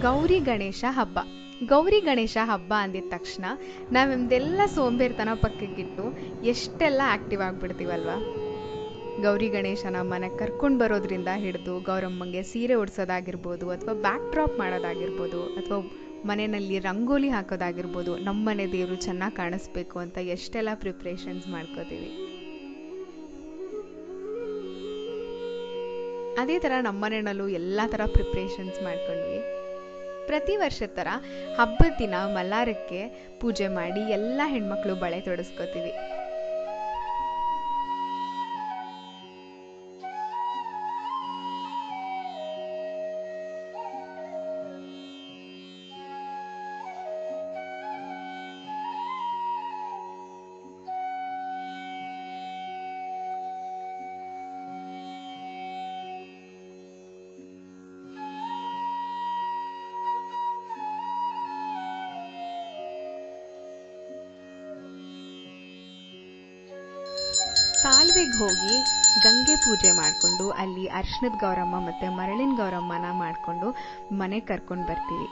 ಗೌರಿ ಗಣೇಶ ಹಬ್ಬ ಗೌರಿ ಗಣೇಶ ಹಬ್ಬ ಅಂದಿದ ತಕ್ಷಣ ನಾವು ನಮ್ದೆಲ್ಲ ಸೋಂಬೇರಿತನ ಪಕ್ಕಕ್ಕಿಟ್ಟು ಎಷ್ಟೆಲ್ಲ ಆಕ್ಟಿವ್ ಆಗ್ಬಿಡ್ತೀವಲ್ವಾ ಗೌರಿ ಗಣೇಶನ ಮನೆಗೆ ಕರ್ಕೊಂಡು ಬರೋದ್ರಿಂದ ಹಿಡಿದು ಗೌರಮ್ಮಂಗೆ ಸೀರೆ ಉಡ್ಸೋದಾಗಿರ್ಬೋದು ಅಥವಾ ಬ್ಯಾಕ್ ಡ್ರಾಪ್ ಮಾಡೋದಾಗಿರ್ಬೋದು ಅಥವಾ ಮನೆಯಲ್ಲಿ ರಂಗೋಲಿ ಹಾಕೋದಾಗಿರ್ಬೋದು ನಮ್ಮ ಮನೆ ದೇವರು ಚೆನ್ನಾಗಿ ಕಾಣಿಸ್ಬೇಕು ಅಂತ ಎಷ್ಟೆಲ್ಲ ಪ್ರಿಪ್ರೇಷನ್ಸ್ ಮಾಡ್ಕೋತೀವಿ ಅದೇ ಥರ ನಮ್ಮ ಮನೆಯಲ್ಲೂ ಎಲ್ಲ ಥರ ಪ್ರಿಪ್ರೇಷನ್ಸ್ ಮಾಡ್ಕೊಂಡ್ವಿ ಪ್ರತಿ ವರ್ಷದ ಥರ ಹಬ್ಬದ ದಿನ ಮಲ್ಲಾರಕ್ಕೆ ಪೂಜೆ ಮಾಡಿ ಎಲ್ಲ ಹೆಣ್ಮಕ್ಳು ಬಳೆ ತೊಡಸ್ಕೋತೀವಿ ಕಾಲುವೆಗೆ ಹೋಗಿ ಗಂಗೆ ಪೂಜೆ ಮಾಡಿಕೊಂಡು ಅಲ್ಲಿ ಅರ್ಶನದ ಗೌರಮ್ಮ ಮತ್ತೆ ಮರಳಿನ ಗೌರಮ್ಮನ ಮಾಡಿಕೊಂಡು ಮನೆಗೆ ಕರ್ಕೊಂಡು ಬರ್ತೀವಿ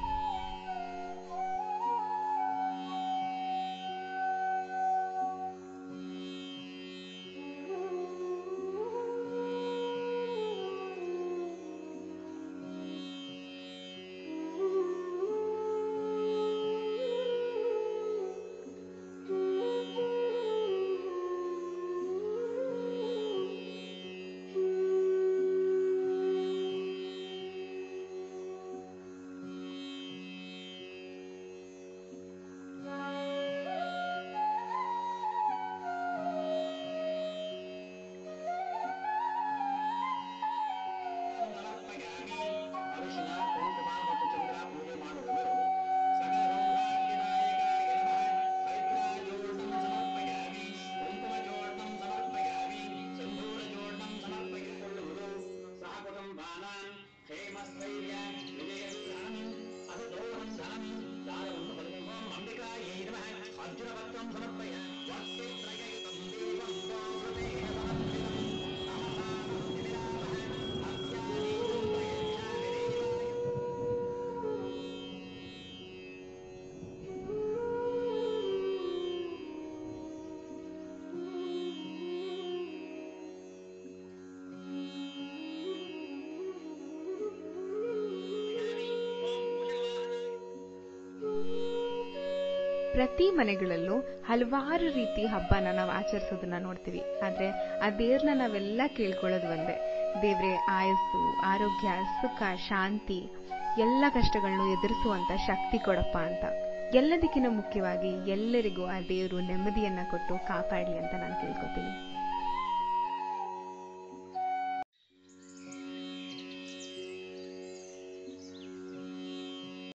ಪ್ರತಿ ಮನೆಗಳಲ್ಲೂ ಹಲವಾರು ರೀತಿ ಹಬ್ಬನ ನಾವು ಆಚರಿಸೋದನ್ನ ನೋಡ್ತೀವಿ ಆದ್ರೆ ಆ ದೇವ್ರನ್ನ ನಾವೆಲ್ಲ ಕೇಳ್ಕೊಳ್ಳೋದು ಒಂದೇ ದೇವ್ರೆ ಆಯಸ್ಸು ಆರೋಗ್ಯ ಸುಖ ಶಾಂತಿ ಎಲ್ಲ ಕಷ್ಟಗಳನ್ನು ಎದುರಿಸುವಂತ ಶಕ್ತಿ ಕೊಡಪ್ಪ ಅಂತ ಎಲ್ಲದಕ್ಕಿಂತ ಮುಖ್ಯವಾಗಿ ಎಲ್ಲರಿಗೂ ಆ ದೇವರು ನೆಮ್ಮದಿಯನ್ನ ಕೊಟ್ಟು ಕಾಪಾಡಲಿ ಅಂತ ನಾನು ಕೇಳ್ಕೊತೀನಿ